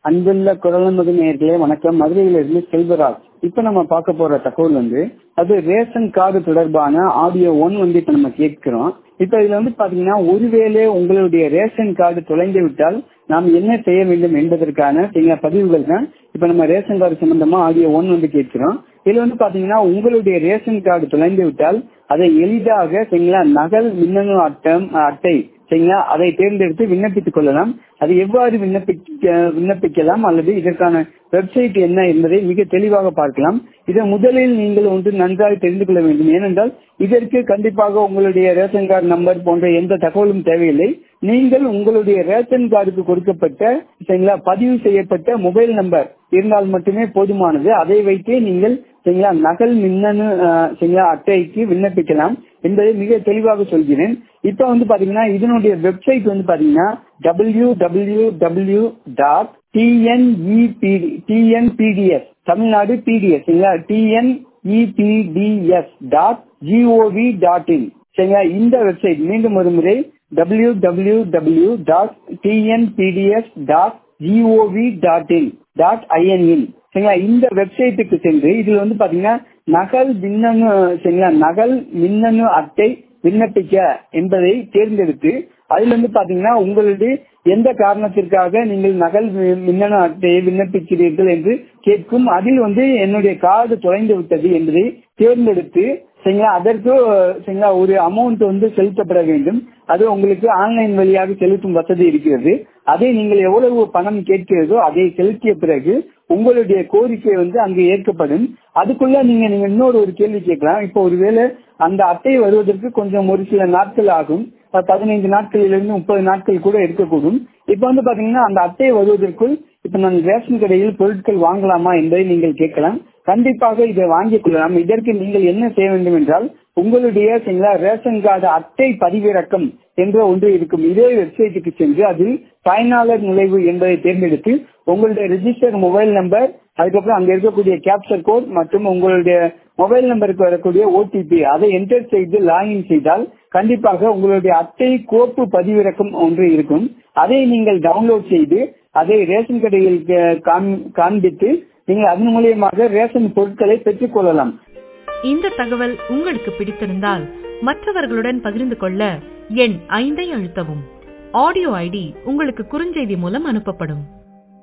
அன்புள்ள குரலமது நேர்களே வணக்கம் மதுரையிலிருந்து செல்வராஜ் இப்ப நம்ம பார்க்க போற தகவல் வந்து அது ரேஷன் கார்டு தொடர்பான ஆடியோ ஒன் வந்து இப்ப நம்ம கேட்கிறோம் இப்ப இதுல வந்து பாத்தீங்கன்னா ஒருவேளை உங்களுடைய ரேஷன் கார்டு தொலைந்து விட்டால் நாம் என்ன செய்ய வேண்டும் என்பதற்கான சில பதிவுகள் தான் இப்ப நம்ம ரேஷன் கார்டு சம்பந்தமா ஆடியோ ஒன் வந்து கேட்கிறோம் இதுல வந்து பாத்தீங்கன்னா உங்களுடைய ரேஷன் கார்டு தொலைந்து விட்டால் அதை எளிதாக சரிங்களா நகல் மின்னணு அட்டம் அட்டை சரிங்களா அதை தேர்ந்தெடுத்து விண்ணப்பித்துக் கொள்ளலாம் அது எவ்வாறு விண்ணப்பிக்க விண்ணப்பிக்கலாம் அல்லது இதற்கான வெப்சைட் என்ன என்பதை மிக தெளிவாக பார்க்கலாம் இதை முதலில் நீங்கள் ஒன்று நன்றாக தெரிந்து கொள்ள வேண்டும் ஏனென்றால் இதற்கு கண்டிப்பாக உங்களுடைய ரேஷன் கார்டு நம்பர் போன்ற எந்த தகவலும் தேவையில்லை நீங்கள் உங்களுடைய ரேஷன் கார்டுக்கு கொடுக்கப்பட்ட சரிங்களா பதிவு செய்யப்பட்ட மொபைல் நம்பர் இருந்தால் மட்டுமே போதுமானது அதை வைத்தே நீங்கள் சரிங்களா நகல் மின்னணு சரிங்களா அட்டைக்கு விண்ணப்பிக்கலாம் என்பதை மிக தெளிவாக சொல்கிறேன் இப்ப வந்து பாத்தீங்கன்னா இதனுடைய வெப்சைட் வந்து பாத்தீங்கன்னா W W W dot TNEPD TNPDS Tamil Nadu PDS சரிங்களா TNEPDS dot GOV dot in சரிங்களா இந்த வெப்சைட் மீண்டும் ஒரு முறை W W W dot TNPDS dot GOV dot in dot ஐஎன்இன் சரிங்களா இந்த வெப்சைட்டுக்கு சென்று இதுல வந்து பாத்தீங்கன்னா நகல் மின்னணு சரிங்களா நகல் மின்னணு அட்டை விண்ணப்பிக்க என்பதை தேர்ந்தெடுத்து அதுல இருந்து பாத்தீங்கன்னா உங்களுடைய எந்த காரணத்திற்காக நீங்கள் நகல் மின்னணு அட்டையை விண்ணப்பிக்கிறீர்கள் என்று கேட்கும் அதில் வந்து என்னுடைய கார்டு தொலைந்து விட்டது என்பதை தேர்ந்தெடுத்து சரிங்களா அதற்கு சரிங்களா ஒரு அமௌண்ட் வந்து செலுத்தப்பட வேண்டும் அது உங்களுக்கு ஆன்லைன் வழியாக செலுத்தும் வசதி இருக்கிறது அதை நீங்கள் எவ்வளவு பணம் கேட்கிறதோ அதை செலுத்திய பிறகு உங்களுடைய கோரிக்கை வந்து அங்கு ஏற்கப்படும் அதுக்குள்ள நீங்க நீங்க இன்னொரு ஒரு கேள்வி கேட்கலாம் இப்போ ஒருவேளை அந்த அட்டை வருவதற்கு கொஞ்சம் ஒரு சில நாட்கள் ஆகும் பதினைந்து நாட்களிலிருந்து முப்பது நாட்கள் கூட இருக்கக்கூடும் இப்ப வந்து பாத்தீங்கன்னா அந்த அட்டை வருவதற்குள் இப்ப நான் ரேஷன் கடையில் பொருட்கள் வாங்கலாமா என்பதை நீங்கள் கேட்கலாம் கண்டிப்பாக இதை வாங்கிக் கொள்ளலாம் இதற்கு நீங்கள் என்ன செய்ய வேண்டும் என்றால் உங்களுடைய ரேஷன் கார்டு அட்டை பதிவிறக்கம் என்ற ஒன்று இருக்கும் இதே வெப்சைட்டுக்கு சென்று அதில் பயனாளர் நுழைவு என்பதை தேர்ந்தெடுத்து உங்களுடைய ரிஜிஸ்டர் மொபைல் நம்பர் அதுக்கப்புறம் அங்க இருக்கக்கூடிய கேப்சர் கோட் மற்றும் உங்களுடைய மொபைல் நம்பருக்கு வரக்கூடிய ஓடிபி அதை என்டர் செய்து லாகின் செய்தால் கண்டிப்பாக உங்களுடைய அட்டை கோப்பு பதிவிறக்கம் ஒன்று இருக்கும் அதை நீங்கள் டவுன்லோட் செய்து அதை ரேஷன் கடையில் காண்பித்து நீங்கள் அதன் மூலியமாக ரேஷன் பொருட்களை பெற்றுக் கொள்ளலாம் இந்த தகவல் உங்களுக்கு பிடித்திருந்தால் மற்றவர்களுடன் பகிர்ந்து கொள்ள எண் ஐந்தை அழுத்தவும் ஆடியோ ஐடி உங்களுக்கு குறுஞ்செய்தி மூலம் அனுப்பப்படும்